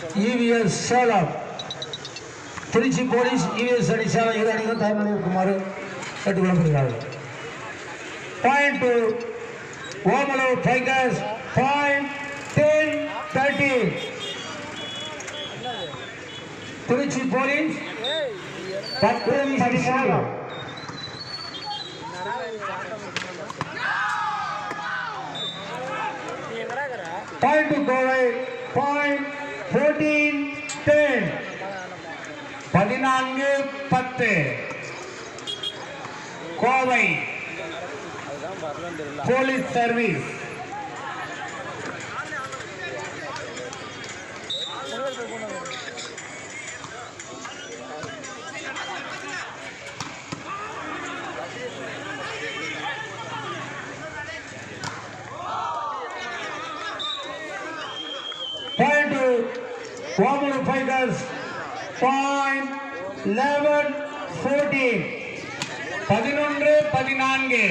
EVS Salem Trichy police EVS அணி சேலம் இரு அணிகள் தயார் நிலையில் இருக்குமாறு கேட்டுக்கொள்ளப்படுகிறார்கள் point to Omalur tigers point ten thirty Trichy police பத்து பதிமூணு point to Kovai point fourteen ten பதினான்கு பத்து Kovai police service Point to Wamulu Fighters. Point 11 14. பதினொன்று பதினான்கு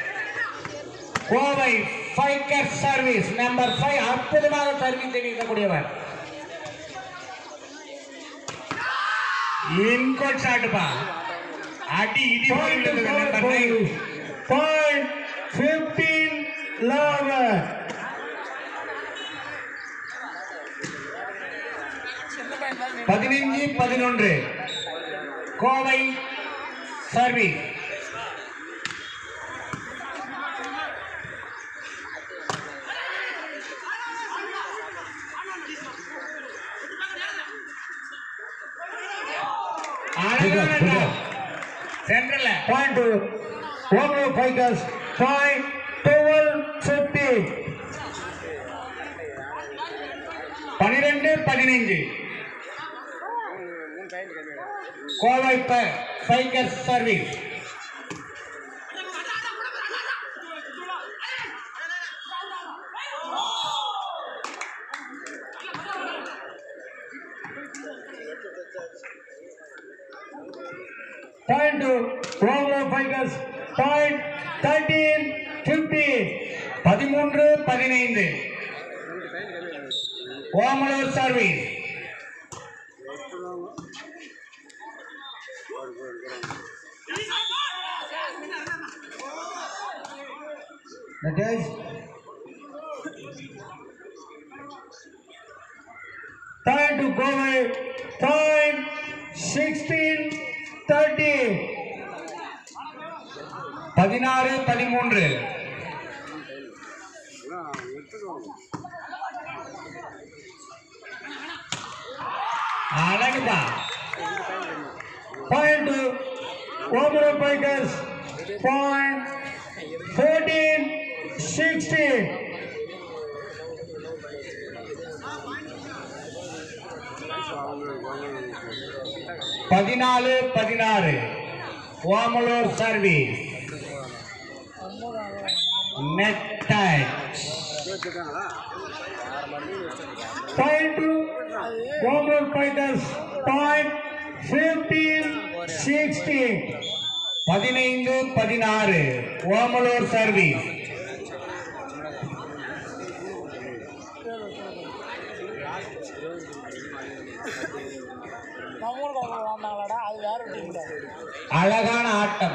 Kovai fighter service number five அற்புதமாக சர்வீஸ் தெரிவிக்கக்கூடியவர் இன்கோட் ஷாட்டுப்பா அடி இடி போயிட்டு number nine point fifteen eleven பதினைஞ்சு பதினொன்று கோவை சர்வீஸ் சென்ட்ரல் பாயிண்ட் ஓமோ ஃபைட்டர்ஸ் பாயிண்ட் டுவெல் ஃபிஃப்டி பனிரெண்டு பதினைஞ்சு கோவை ஃபைக்கர் சர்வீஸ் பாயிண்ட் ஓவோ ஃபைட்டர்ஸ் பாயிண்ட் தேர்ட்டீன் ஃபிஃப்டீன் பதிமூன்று பதினைந்து Omalur service That is time to go away. Time 16 30. பதினாறு பதிமூன்று அழகுப்பா பாயிண்ட் ஓமரோ பைக்கர்ஸ் பாயிண்ட் ஃபோர்டீன் சிக்ஸ்டீன் பதினாலு பதினாறு Omalur service net touch point to Omalur fighters point fifteen sixteen பதினைந்து பதினாறு ஓமலூர் சர்வீஸ் நம்மளுக்கு அவ்வளோ வாங்கினாங்களாடா அது வேற டீம்டா அழகான ஆட்டம்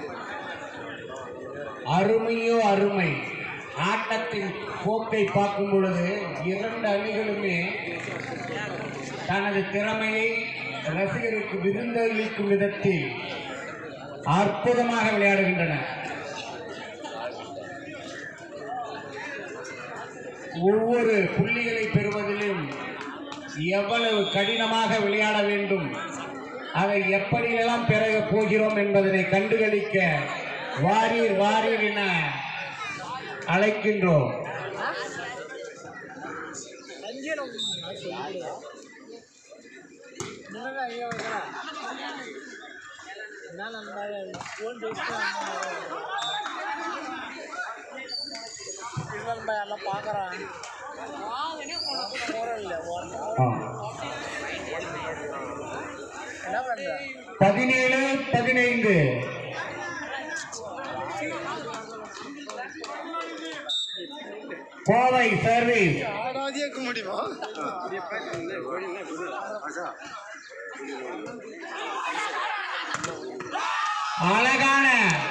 அருமையோ அருமை ஆட்டத்தின் போக்கை பார்க்கும் பொழுது இரண்டு அணிகளுமே தனது திறமையை ரசிகருக்கு விருந்தளிக்கும் விதத்தில் அற்புதமாக விளையாடுகின்றன ஒவ்வொரு புள்ளிகளை பெறுவதிலும் எவ்வளவு கடினமாக விளையாட வேண்டும் அதை எப்படியெல்லாம் பெற போகிறோம் என்பதனை கண்டுகளிக்க வாரீர் வாரீர் என அழைக்கின்றோம் அஞ்சேல சொல்லிடுடா நிலங்க ஐயா வைக்கிறா என்ன நண்பா ஃபோன் பேசிட்டு நண்பா எல்லாம் பார்க்குறான் போகிறோம் இல்லை ஆ. என்ன பண்ணுற பதினேழு பதினைந்து கோவை சர்வீஸ் ஆடாதே முடியுமா அழகான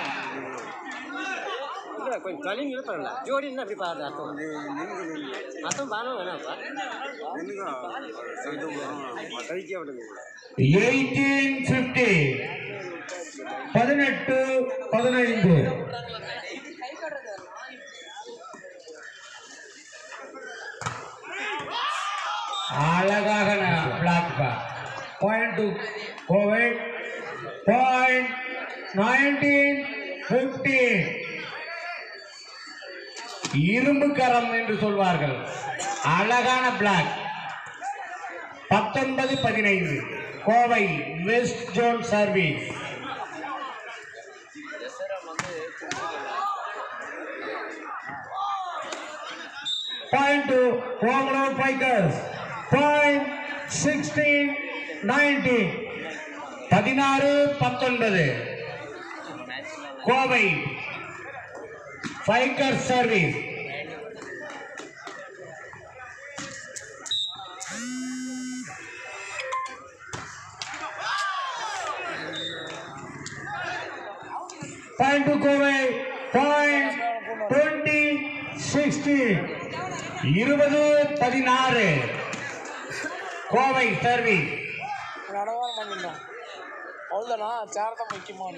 ಇಲ್ಲ ಕೊಂಚ ತಲೆ ನಿಲ್ಪಲ್ಲ ಜೋಡಿನ ಅಪ್ಪಿ ಪಾದ ಅರ್ಥ ಅರ್ಥ ಬಾನು ಏನಪ್ಪ ಕೈಗೆ ಹೊಡೆದು எயிட்டீன் பிப்டி பதினெட்டு பதினைந்து அழகாக பிளாக் பாயிண்ட் டு கோவிட் பாயிண்ட் நைன்டீன் பிப்டீன் இரும்பு கரம் என்று சொல்வார்கள் அழகான பிளாக் பத்தொன்பது பதினைந்து Kovai west zone service point to கோமலோ பைக்கர்ஸ் பாயிண்ட் சிக்ஸ்டீன் நைன்டீன் பதினாறு பத்தொன்பது Kovai fighter service Point to Kobe. Point twenty sixteen. இருபது பதினாறு கோவை சர்வீஸ் நடவாரம் பண்ணிருந்தான் அவ்வளோதானா சேர் தான் முக்கியமான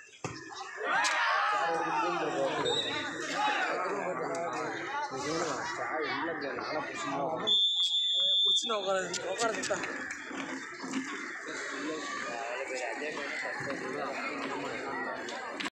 பிடிச்சினா உட்கார உட்கார